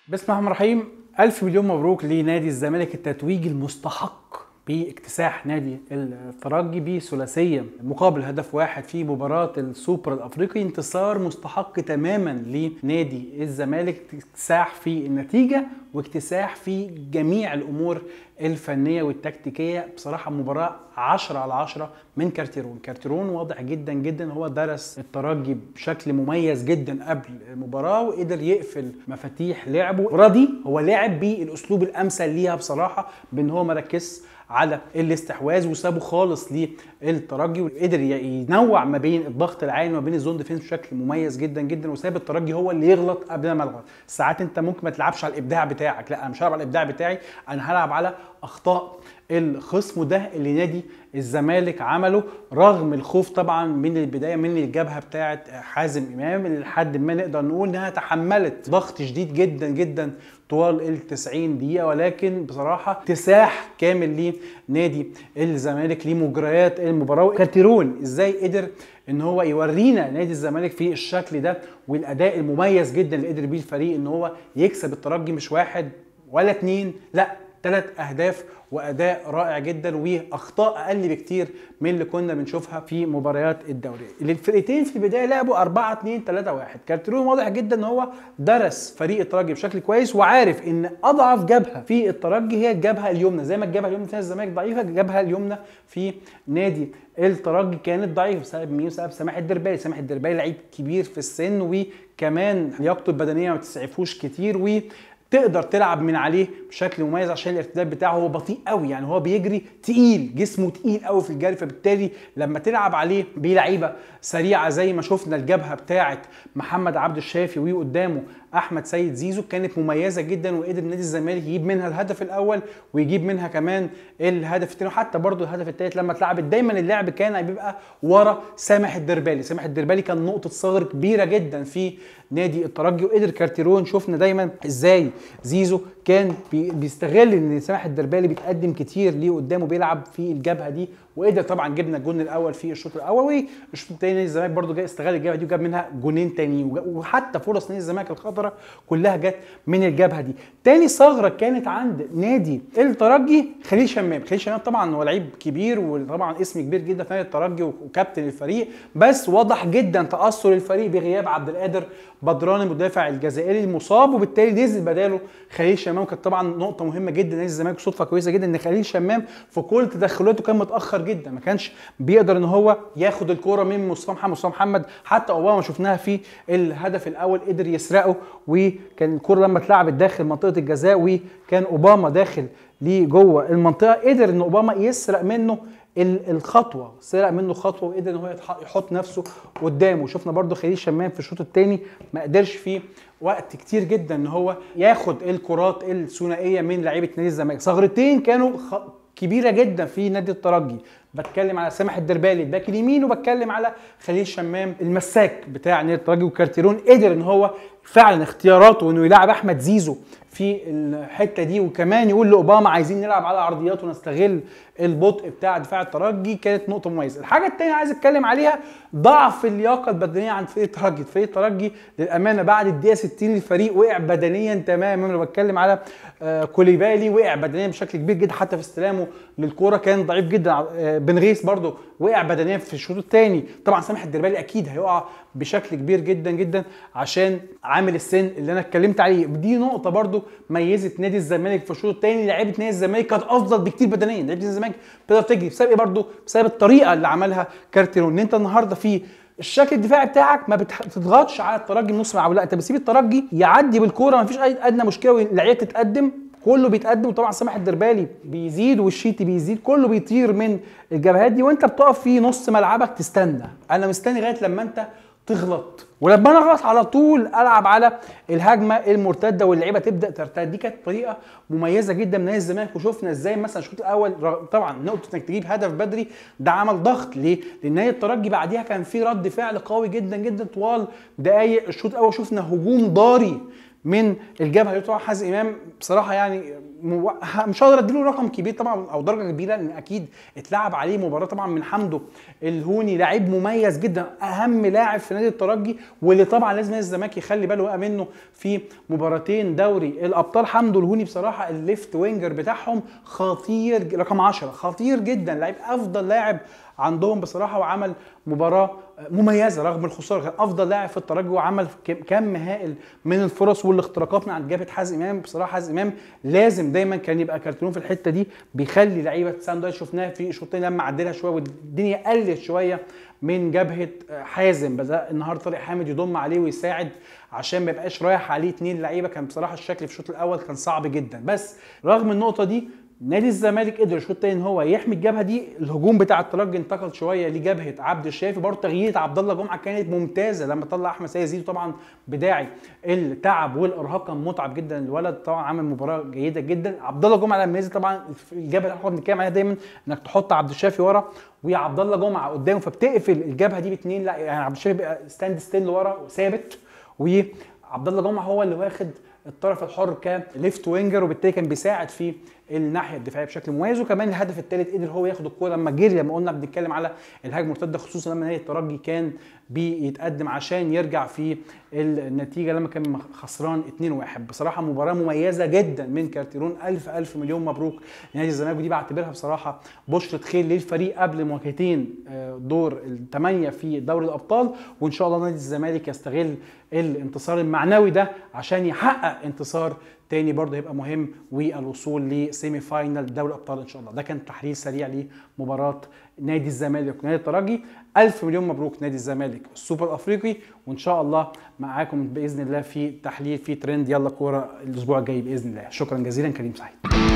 بسم الله الرحمن الرحيم ألف مليون مبروك لنادي الزمالك التتويج المستحق باكتساح نادي الترجي بثلاثيه مقابل هدف واحد في مباراه السوبر الافريقي انتصار مستحق تماما لنادي الزمالك اكتساح في النتيجه واكتساح في جميع الامور الفنيه والتكتيكيه بصراحه مباراه 10 على 10 من كارتيرون كارتيرون واضح جدا جدا هو درس الترجي بشكل مميز جدا قبل المباراه وقدر يقفل مفاتيح لعبه المباراه دي هو لعب بالاسلوب الامثل ليها بصراحه بان هو مركز على الاستحواذ وسابه خالص للترجي وقدر ينوع ما بين الضغط العالي وما بين الزون ديفنس بشكل مميز جدا جدا وساب الترجي هو اللي يغلط قبل ما يغلط ساعات انت ممكن ما تلعبش على الابداع بتاعك لا انا مش هلعب على الابداع بتاعي انا هلعب على اخطاء الخصم ده اللي نادي الزمالك عمله رغم الخوف طبعا من البدايه من الجبهه بتاعه حازم امام اللي لحد ما نقدر نقول انها تحملت ضغط شديد جدا جدا طوال ال 90 دقيقه ولكن بصراحه اكتساح كامل لنادي الزمالك لمجريات المباراه كارتيرون ازاي قدر ان هو يورينا نادي الزمالك في الشكل ده والاداء المميز جدا اللي قدر بيه الفريق ان هو يكسب الترجي مش واحد ولا اتنين لا ثلاث اهداف واداء رائع جدا واخطاء اقل بكتير من اللي كنا بنشوفها في مباريات الدوري الفرقتين في البدايه لعبوا 4 2 3 1 كارتيرون واضح جدا ان هو درس فريق الترجي بشكل كويس وعارف ان اضعف جبهه في الترجي هي الجبهه اليمنى زي ما الجبهه اليمنى في الزمالك ضعيفه الجبهه اليمنى في نادي الترجي كانت ضعيفه بسبب مين؟ بسبب سامح الدربالي، سامح الدربالي لعيب كبير في السن وكمان لياقته البدنيه ما بتسعفوش كتير و تقدر تلعب من عليه بشكل مميز عشان الارتداد بتاعه هو بطيء قوي يعني هو بيجري تقيل جسمه تقيل قوي في الجري فبالتالي لما تلعب عليه بلعيبه سريعه زي ما شفنا الجبهه بتاعه محمد عبد الشافي وقدامه احمد سيد زيزو كانت مميزه جدا وقدر نادي الزمالك يجيب منها الهدف الاول ويجيب منها كمان الهدف الثاني وحتى برضه الهدف الثالث لما اتلعبت دايما اللعب كان بيبقى ورا سامح الدربالي سامح الدربالي كان نقطه ثغر كبيره جدا في نادي الترجي وقدر كارتيرون شفنا دايما ازاي زيزو كان بيستغل ان سامح الدربالي بيتقدم كتير ليه قدامه بيلعب في الجبهه دي وقدر طبعا جبنا الجون الاول في الشوط الاول والشوط الثاني نادي الزمالك برده جاي استغل الجبهه دي وجاب منها جونين تانيين وحتى فرص نادي الزمالك الخطره كلها جت من الجبهه دي تاني ثغره كانت عند نادي الترجي خليل شمام خليل شمام طبعا هو لعيب كبير وطبعا اسم كبير جدا في نادي الترجي وكابتن الفريق بس واضح جدا تاثر الفريق بغياب عبد القادر بدران المدافع الجزائري المصاب وبالتالي نزل بداله خليل شمام كانت طبعا نقطه مهمه جدا نادي الزمالك صدفه كويسه جدا ان خليل شمام في كل تدخلاته كان متاخر جدا ما كانش بيقدر ان هو ياخد الكوره من مصطفى محمد مصطفى محمد حتى اوباما شفناها في الهدف الاول قدر يسرقه وكان الكوره لما اتلعبت داخل منطقه الجزاء وكان اوباما داخل ليه جوه المنطقه قدر ان اوباما يسرق منه الخطوه سرق منه خطوه وقدر ان هو يحط نفسه قدامه شفنا برده خليل شمام في الشوط الثاني ما قدرش فيه وقت كتير جدا ان هو ياخد الكرات الثنائيه من لعيبه نادي الزمالك ثغرتين كانوا كبيره جدا في نادي الترجي بتكلم على سامح الدربالي الباك اليمين وبتكلم على خليل شمام المساك بتاع نادي الترجي وكارتيرون قدر ان هو فعلا اختياراته انه يلعب احمد زيزو في الحته دي وكمان يقول لاوباما عايزين نلعب على عرضيات ونستغل البطء بتاع دفاع الترجي كانت نقطه مميزه الحاجه الثانيه عايز اتكلم عليها ضعف اللياقه البدنيه عند فريق الترجي فريق الترجي للامانه بعد الدقيقه 60 الفريق وقع بدنيا تماما انا بتكلم على آه كوليبالي وقع بدنيا بشكل كبير جدا حتى في استلامه للكوره كان ضعيف جدا آه بن غيث برده وقع بدنيا في الشوط الثاني طبعا سامح الدربالي اكيد هيقع بشكل كبير جدا جدا عشان عامل السن اللي انا اتكلمت عليه دي نقطه برده ميزت نادي الزمالك في الشوط الثاني لعيبه نادي الزمالك كانت افضل بكتير بدنيا لعيبه نادي الزمالك تقدر تجري بسبب ايه برده بسبب الطريقه اللي عملها كارتيرون ان انت النهارده في الشكل الدفاعي بتاعك ما بتضغطش على الترجي نص ملعب لا انت بتسيب الترجي يعدي بالكوره ما فيش اي ادنى مشكله واللعيبه تتقدم كله بيتقدم وطبعا سامح الدربالي بيزيد والشيتي بيزيد كله بيطير من الجبهات دي وانت بتقف في نص ملعبك تستنى انا مستني لغايه لما انت تغلط ولما انا اغلط على طول العب على الهجمه المرتده واللعيبه تبدا ترتد دي كانت طريقه مميزه جدا من نادي الزمالك وشفنا ازاي مثلا الشوط الاول طبعا نقطه انك تجيب هدف بدري ده عمل ضغط ليه؟ لان نادي الترجي بعديها كان في رد فعل قوي جدا جدا طوال دقائق الشوط الاول شفنا هجوم ضاري من الجبهه اللي طبعا حازم امام بصراحه يعني مو- مش هقدر اديله رقم كبير طبعا او درجه كبيره لان اكيد اتلعب عليه مباراه طبعا من حمده الهوني لاعب مميز جدا اهم لاعب في نادي الترجي واللي طبعا لازم نادي الزمالك يخلي باله بقى منه في مباراتين دوري الابطال حمده الهوني بصراحه الليفت وينجر بتاعهم خطير رقم 10 خطير جدا لاعب افضل لاعب عندهم بصراحه وعمل مباراه مميزه رغم الخساره كان افضل لاعب في الترجي وعمل كم- كم هائل من الفرص والاختراقات من عند جبهه حازم امام بصراحه حازم امام لازم دايما كان يبقى كارتون في الحته دي بيخلي لعيبه ساندويتش شفناها في الشوطين لما عدلها شويه والدنيا قلت شويه من جبهه حازم بدا النهارده طارق حامد يضم عليه ويساعد عشان ما يبقاش رايح عليه اتنين لعيبه كان بصراحه الشكل في الشوط الاول كان صعب جدا بس رغم النقطه دي نادي الزمالك قدر الشوط الثاني ان هو يحمي الجبهه دي الهجوم بتاع الترجي انتقل شويه لجبهه عبد الشافي برضه تغيير عبد الله جمعه كانت ممتازه لما طلع احمد سيد زيزو طبعا بداعي التعب والارهاق كان متعب جدا الولد طبعا عمل مباراه جيده جدا عبد الله جمعه لما نزل طبعا في الجبهه اللي احنا بنتكلم عليها دايما انك تحط عبد الشافي ورا وعبد الله جمعه قدامه فبتقفل الجبهه دي باثنين لا يعني عبد الشافي بقى ستاند ستيل ورا ثابت وعبد الله جمعه هو اللي واخد الطرف الحر كليفت وينجر وبالتالي كان بيساعد في الناحيه الدفاعيه بشكل مميز وكمان الهدف الثالث قدر هو ياخد الكوره لما جري لما قلنا بنتكلم على الهجمه المرتده خصوصا لما نادي الترجي كان بيتقدم عشان يرجع في النتيجه لما كان خسران 2-1 بصراحه مباراه مميزه جدا من كارتيرون الف الف مليون مبروك لنادي الزمالك ودي بعتبرها بصراحه بشره خير للفريق قبل مواجهتين آه، دور الثمانيه في دوري الابطال وان شاء الله نادي الزمالك يستغل الانتصار المعنوي ده عشان يحقق انتصار تاني برضه هيبقى مهم والوصول لسيمي فاينل دوري الابطال ان شاء الله ده كان تحليل سريع لمباراه نادي الزمالك ونادي الترجي الف مليون مبروك نادي الزمالك السوبر الافريقي وان شاء الله معاكم باذن الله في تحليل في ترند يلا كوره الاسبوع الجاي باذن الله شكرا جزيلا كريم سعيد